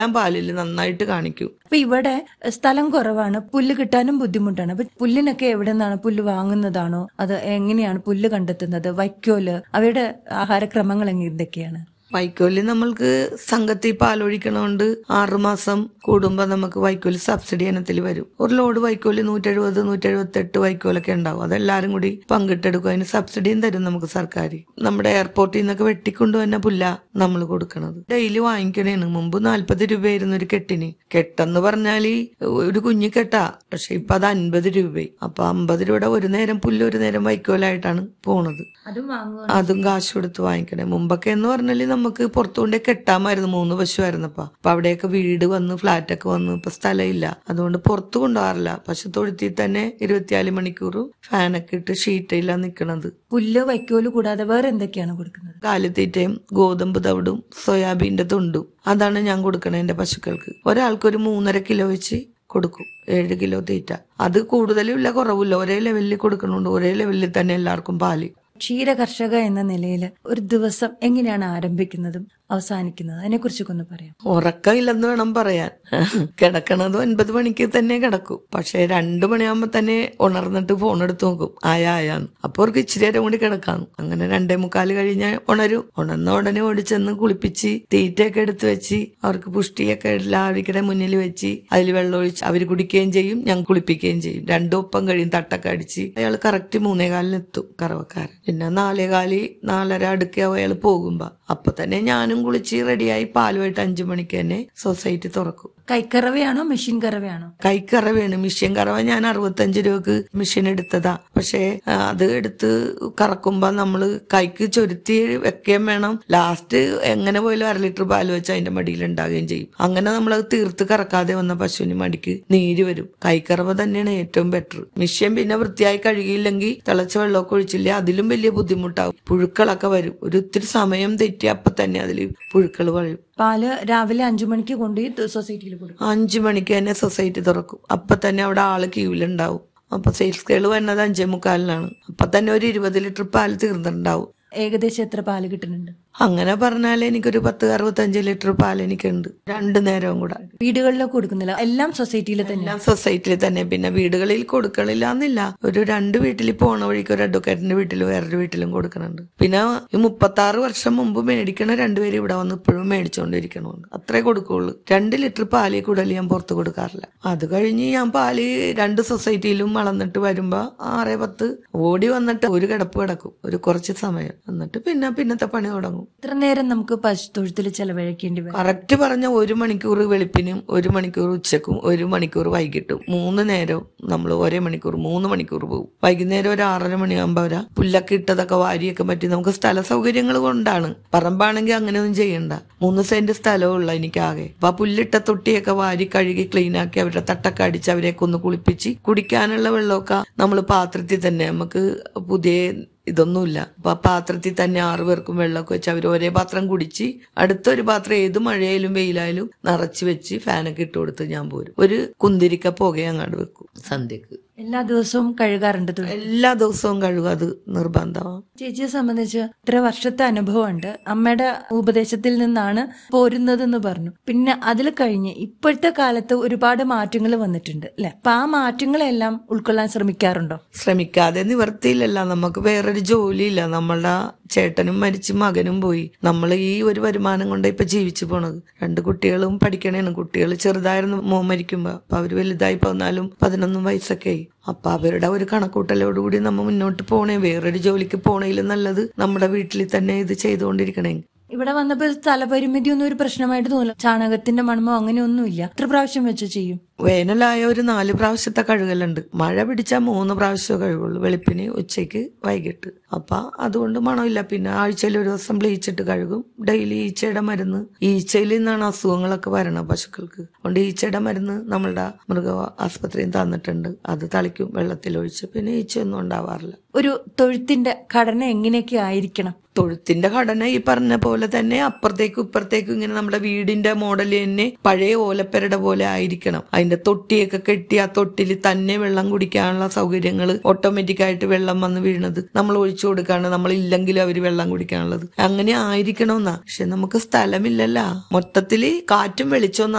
ഞാൻ പാലിൽ നന്നായിട്ട് കാണിക്കും അപ്പൊ ഇവിടെ സ്ഥലം കുറവാണ് പുല്ല് കിട്ടാനും ബുദ്ധിമുട്ടാണ് അപ്പൊ പുല്ലിനൊക്കെ എവിടെ നിന്നാണ് പുല്ല് വാങ്ങുന്നതാണോ അത് എങ്ങനെയാണ് പുല്ല് കണ്ടെത്തുന്നത് വൈക്കോല് അവയുടെ ആഹാരക്രമങ്ങൾ എങ്ങനെ എന്തൊക്കെയാണ് വൈക്കോല് നമ്മൾക്ക് സംഘത്തിൽ പാലൊഴിക്കണോണ്ട് ആറുമാസം കൂടുമ്പോ നമുക്ക് വൈക്കോല് സബ്സിഡി ഇനത്തിൽ വരും ഒരു ലോഡ് വൈക്കോല് നൂറ്റെഴുപത് നൂറ്റെഴുപത്തെട്ട് വൈക്കോലൊക്കെ ഉണ്ടാവും അതെല്ലാരും കൂടി പങ്കിട്ടെടുക്കും അതിന് സബ്സിഡിയും തരും നമുക്ക് സർക്കാർ നമ്മുടെ എയർപോർട്ടിൽ നിന്നൊക്കെ വെട്ടിക്കൊണ്ടുവന്ന പുല്ല നമ്മൾ കൊടുക്കണത് ഡെയിലി വാങ്ങിക്കണേണ് മുമ്പ് നാല്പത് രൂപയായിരുന്നു ഒരു കെട്ടിന് കെട്ടെന്ന് പറഞ്ഞാല് ഒരു കുഞ്ഞു കെട്ടാ പക്ഷെ ഇപ്പൊ അത് അൻപത് രൂപയായി അപ്പൊ അമ്പത് രൂപയുടെ ഒരു നേരം പുല്ല് ഒരു നേരം വൈക്കോലായിട്ടാണ് പോണത് അതും വാങ്ങുക അതും കാശ് കൊടുത്ത് വാങ്ങിക്കണേ മുമ്പൊക്കെ എന്ന് പറഞ്ഞാല് നമുക്ക് പുറത്തുകൊണ്ടേ കെട്ടാമായിരുന്നു മൂന്ന് പശുവായിരുന്നപ്പോ അപ്പൊ അവിടെയൊക്കെ വീട് വന്ന് ഫ്ലാറ്റ് ഒക്കെ വന്ന് ഇപ്പൊ സ്ഥലമില്ല അതുകൊണ്ട് പുറത്തു കൊണ്ടുപോകാറില്ല പശു തൊഴുത്തിൽ തന്നെ ഇരുപത്തിനാല് മണിക്കൂറും ഫാനൊക്കെ ഇട്ട് ഷീറ്റില്ല നിക്കണത് പുല്ല് വൈക്കോല് കൂടാതെ വേറെ എന്തൊക്കെയാണ് കൊടുക്കുന്നത് കാലിത്തീറ്റയും ഗോതമ്പ് തവിടും സോയാബീന്റെ തൊണ്ടും അതാണ് ഞാൻ കൊടുക്കണേ എന്റെ പശുക്കൾക്ക് ഒരാൾക്ക് ഒരു മൂന്നര കിലോ വെച്ച് കൊടുക്കും ഏഴ് കിലോ തീറ്റ അത് കൂടുതലും ഇല്ല കുറവില്ല ഒരേ ലെവലിൽ കൊടുക്കണോണ്ട് ഒരേ ലെവലിൽ തന്നെ എല്ലാവർക്കും പാല് ക്ഷീര കർഷക എന്ന നിലയിൽ ഒരു ദിവസം എങ്ങനെയാണ് ആരംഭിക്കുന്നതും അവസാനിക്കുന്നത് അതിനെക്കുറിച്ചൊക്കെ ഒന്ന് പറയാം ഉറക്കമില്ലെന്ന് വേണം പറയാൻ കിടക്കണത് ഒൻപത് മണിക്ക് തന്നെ കിടക്കും പക്ഷെ രണ്ടു മണിയാകുമ്പോ തന്നെ ഉണർന്നിട്ട് ഫോൺ എടുത്ത് നോക്കും ആയാ ആയാന്ന് അപ്പൊ അവർക്ക് ഇച്ചിരി നേരം കൂടി കിടക്കാം അങ്ങനെ രണ്ടേ മുക്കാല് കഴിഞ്ഞ് ഉണരും ഉണർന്ന ഉടനെ ഓടിച്ചെന്ന് കുളിപ്പിച്ച് തീറ്റയൊക്കെ എടുത്ത് വെച്ച് അവർക്ക് പുഷ്ടിയൊക്കെ എല്ലാവർക്കിടെ മുന്നിൽ വെച്ച് അതിൽ വെള്ളം ഒഴിച്ച് അവർ കുടിക്കുകയും ചെയ്യും ഞാൻ കുളിപ്പിക്കുകയും ചെയ്യും രണ്ടും ഒപ്പം കഴിയും തട്ടൊക്കെ അടിച്ച് അയാൾ കറക്റ്റ് മൂന്നേ കാലിന് എത്തും കറവക്കാരൻ പിന്നെ നാലേ കാലി നാലര അടുക്കാവും അയാൾ പോകുമ്പോ അപ്പൊ തന്നെ ഞാനും കുളിച്ച് റെഡിയായി പാലുമായിട്ട് അഞ്ചു മണിക്ക് തന്നെ സൊസൈറ്റി തുറക്കും കൈക്കറവയാണോ മെഷീൻ കറവയാണോ കൈക്കറവയാണ് മിഷ്യൻ കറവ ഞാൻ അറുപത്തഞ്ച് രൂപക്ക് മിഷ്യൻ എടുത്തതാ പക്ഷേ ആ, അത് എടുത്ത് കറക്കുമ്പോ നമ്മള് കൈക്ക് ചൊരുത്തി വെക്കുകയും വേണം ലാസ്റ്റ് എങ്ങനെ പോയാലും അര ലിറ്റർ പാല് വെച്ച് അതിന്റെ മടിയിൽ ഉണ്ടാകുകയും ചെയ്യും അങ്ങനെ നമ്മൾ അത് തീർത്ത് കറക്കാതെ വന്ന പശുവിന് മടിക്ക് നീര് വരും കൈക്കറവ തന്നെയാണ് ഏറ്റവും ബെറ്റർ മിഷ്യൻ പിന്നെ വൃത്തിയായി കഴുകിയില്ലെങ്കിൽ തിളച്ച വെള്ളമൊക്കെ ഒഴിച്ചില്ല അതിലും വലിയ ബുദ്ധിമുട്ടാവും പുഴുക്കളൊക്കെ വരും ഒരു ഒത്തിരി സമയം തെറ്റി അപ്പൊ തന്നെ അതിൽ പുഴുക്കൾ വരും പാല് രാവിലെ അഞ്ചു മണിക്ക് കൊണ്ടുപോയി സൊസൈറ്റിയിൽ കൊടുക്കും അഞ്ചു മണിക്ക് തന്നെ സൊസൈറ്റി തുറക്കും അപ്പൊ തന്നെ അവിടെ ആള് ക്യൂവിലുണ്ടാവും അപ്പൊ സെയിൽസ് കേള് വരുന്നത് അഞ്ചേ മുക്കാലിനാണ് അപ്പൊ തന്നെ ഒരു ഇരുപത് ലിറ്റർ പാല് തീർന്നിട്ടുണ്ടാവും ഏകദേശം എത്ര പാല് കിട്ടുന്നുണ്ട് അങ്ങനെ പറഞ്ഞാൽ എനിക്കൊരു പത്ത് അറുപത്തഞ്ച് ലിറ്റർ പാൽ എനിക്കുണ്ട് രണ്ടു നേരവും കൂടെ വീടുകളിലൊക്കെ കൊടുക്കുന്നില്ല എല്ലാം സൊസൈറ്റിയിൽ തന്നെ എല്ലാം സൊസൈറ്റിയിൽ തന്നെ പിന്നെ വീടുകളിൽ കൊടുക്കണില്ല എന്നില്ല ഒരു രണ്ട് വീട്ടിൽ പോണ വഴിക്ക് ഒരു അഡ്വക്കേറ്റിന്റെ വീട്ടിലും വേറൊരു വീട്ടിലും കൊടുക്കുന്നുണ്ട് പിന്നെ ഈ മുപ്പത്തി ആറ് വർഷം മുമ്പ് മേടിക്കണ രണ്ടുപേരും ഇവിടെ വന്ന് ഇപ്പോഴും മേടിച്ചുകൊണ്ടിരിക്കണമുണ്ട് അത്രേ കൊടുക്കുള്ളൂ രണ്ട് ലിറ്റർ പാല് കൂടുതൽ ഞാൻ പുറത്ത് കൊടുക്കാറില്ല അത് കഴിഞ്ഞ് ഞാൻ പാല് രണ്ട് സൊസൈറ്റിയിലും വളർന്നിട്ട് വരുമ്പോ ആറേ പത്ത് ഓടി വന്നിട്ട് ഒരു കിടപ്പ് കിടക്കും ഒരു കുറച്ച് സമയം എന്നിട്ട് പിന്നെ പിന്നത്തെ പണി തുടങ്ങും ഇത്ര നേരം നമുക്ക് പശു തൊഴുത്തിൽ ചെലവഴിക്കേണ്ടി വരും കറക്റ്റ് പറഞ്ഞ ഒരു മണിക്കൂർ വെളുപ്പിനും ഒരു മണിക്കൂർ ഉച്ചക്കും ഒരു മണിക്കൂർ വൈകിട്ടും മൂന്ന് നേരവും നമ്മൾ ഒരേ മണിക്കൂർ മൂന്ന് മണിക്കൂർ പോകും വൈകുന്നേരം ഒരു ആറര മണിയാകുമ്പോ വരാ പുല്ലൊക്കെ ഇട്ടതൊക്കെ വാരിയൊക്കെ പറ്റി നമുക്ക് സ്ഥല സൗകര്യങ്ങൾ കൊണ്ടാണ് പറമ്പാണെങ്കിൽ അങ്ങനെയൊന്നും ചെയ്യണ്ട മൂന്ന് സെന്റ് സ്ഥലവും ഉള്ള എനിക്കാകെ അപ്പൊ ആ പുല്ലിട്ട തൊട്ടിയൊക്കെ വാരി കഴുകി ക്ലീൻ ആക്കി അവരുടെ തട്ടൊക്കെ അടിച്ച് അവരെയൊക്കെ ഒന്ന് കുളിപ്പിച്ച് കുടിക്കാനുള്ള വെള്ളമൊക്കെ നമ്മൾ പാത്രത്തിൽ തന്നെ നമുക്ക് പുതിയ ഇതൊന്നുമില്ല അപ്പൊ ആ പാത്രത്തിൽ തന്നെ ആറു പേർക്കും വെള്ളമൊക്കെ വെച്ച് അവർ ഒരേ പാത്രം കുടിച്ച് അടുത്തൊരു പാത്രം ഏത് മഴയായാലും വെയിലായാലും നിറച്ച് വെച്ച് ഫാനൊക്കെ ഇട്ട് കൊടുത്ത് ഞാൻ പോരും ഒരു കുന്തിരിക്ക പുക അങ്ങോട്ട് വെക്കും സന്ധ്യക്ക് എല്ലാ ദിവസവും കഴുകാറുണ്ട് തൊഴുത്ത് എല്ലാ ദിവസവും കഴുകും അത് നിർബന്ധമാണ് ചേച്ചിയെ സംബന്ധിച്ച് ഇത്ര വർഷത്തെ അനുഭവമുണ്ട് അമ്മയുടെ ഉപദേശത്തിൽ നിന്നാണ് പോരുന്നതെന്ന് പറഞ്ഞു പിന്നെ അതിൽ കഴിഞ്ഞ് ഇപ്പോഴത്തെ കാലത്ത് ഒരുപാട് മാറ്റങ്ങൾ വന്നിട്ടുണ്ട് അല്ലെ അപ്പൊ ആ മാറ്റങ്ങളെല്ലാം ഉൾക്കൊള്ളാൻ ശ്രമിക്കാറുണ്ടോ ശ്രമിക്കാതെ നിവർത്തിയില്ലല്ല നമുക്ക് വേറൊരു ജോലിയില്ല നമ്മളുടെ ചേട്ടനും മരിച്ച് മകനും പോയി നമ്മൾ ഈ ഒരു വരുമാനം കൊണ്ട് ഇപ്പൊ ജീവിച്ചു പോണത് രണ്ട് കുട്ടികളും പഠിക്കണേണ് കുട്ടികൾ ചെറുതായിരുന്നു മോൻ മരിക്കുമ്പോ അപ്പൊ അവര് വലുതായി പോന്നാലും പതിനൊന്നും വയസ്സൊക്കെ ആയി അപ്പൊ അവരുടെ ഒരു കണക്കൂട്ടലോടുകൂടി നമ്മ മുന്നോട്ട് പോണേ വേറൊരു ജോലിക്ക് പോണേലും നല്ലത് നമ്മുടെ വീട്ടിൽ തന്നെ ഇത് ചെയ്തുകൊണ്ടിരിക്കണേ ഇവിടെ വന്നപ്പോ സ്ഥലപരിമിതി ഒന്നും ഒരു പ്രശ്നമായിട്ട് തോന്നില്ല ചാണകത്തിന്റെ മണമോ അങ്ങനെയൊന്നുമില്ല എത്ര പ്രാവശ്യം വെച്ച് ചെയ്യും വേനലായ ഒരു നാല് പ്രാവശ്യത്തെ കഴുകലുണ്ട് മഴ പിടിച്ചാൽ മൂന്ന് പ്രാവശ്യമേ കഴുകുള്ളൂ വെളുപ്പിന് ഉച്ചയ്ക്ക് വൈകിട്ട് അപ്പൊ അതുകൊണ്ട് മണമില്ല പിന്നെ ആഴ്ചയിൽ ഒരു ദിവസം ബ്ലീച്ചിട്ട് കഴുകും ഡെയിലി ഈച്ചയുടെ മരുന്ന് ഈച്ചയിൽ നിന്നാണ് അസുഖങ്ങളൊക്കെ വരണത് പശുക്കൾക്ക് അതുകൊണ്ട് ഈച്ചയുടെ മരുന്ന് നമ്മളുടെ മൃഗ ആസ്പത്രിയിൽ തന്നിട്ടുണ്ട് അത് തളിക്കും വെള്ളത്തിലൊഴിച്ച് പിന്നെ ഈച്ചയൊന്നും ഉണ്ടാവാറില്ല ഒരു തൊഴുത്തിന്റെ ഘടന എങ്ങനെയൊക്കെ ആയിരിക്കണം തൊഴുത്തിന്റെ ഘടന ഈ പറഞ്ഞ പോലെ തന്നെ അപ്പുറത്തേക്കും ഇപ്പുറത്തേക്കും ഇങ്ങനെ നമ്മുടെ വീടിന്റെ മോഡൽ തന്നെ പഴയ ഓലപ്പരയുടെ പോലെ ആയിരിക്കണം അതിന്റെ അതിന്റെ തൊട്ടിയൊക്കെ കെട്ടി ആ തൊട്ടിൽ തന്നെ വെള്ളം കുടിക്കാനുള്ള സൗകര്യങ്ങൾ ഓട്ടോമാറ്റിക് ആയിട്ട് വെള്ളം വന്ന് വീണത് നമ്മൾ ഒഴിച്ചു കൊടുക്കാണ് നമ്മൾ ഇല്ലെങ്കിലും അവര് വെള്ളം കുടിക്കാനുള്ളത് അങ്ങനെ ആയിരിക്കണമെന്നാ പക്ഷെ നമുക്ക് സ്ഥലമില്ലല്ല മൊത്തത്തില് കാറ്റും വെളിച്ചവും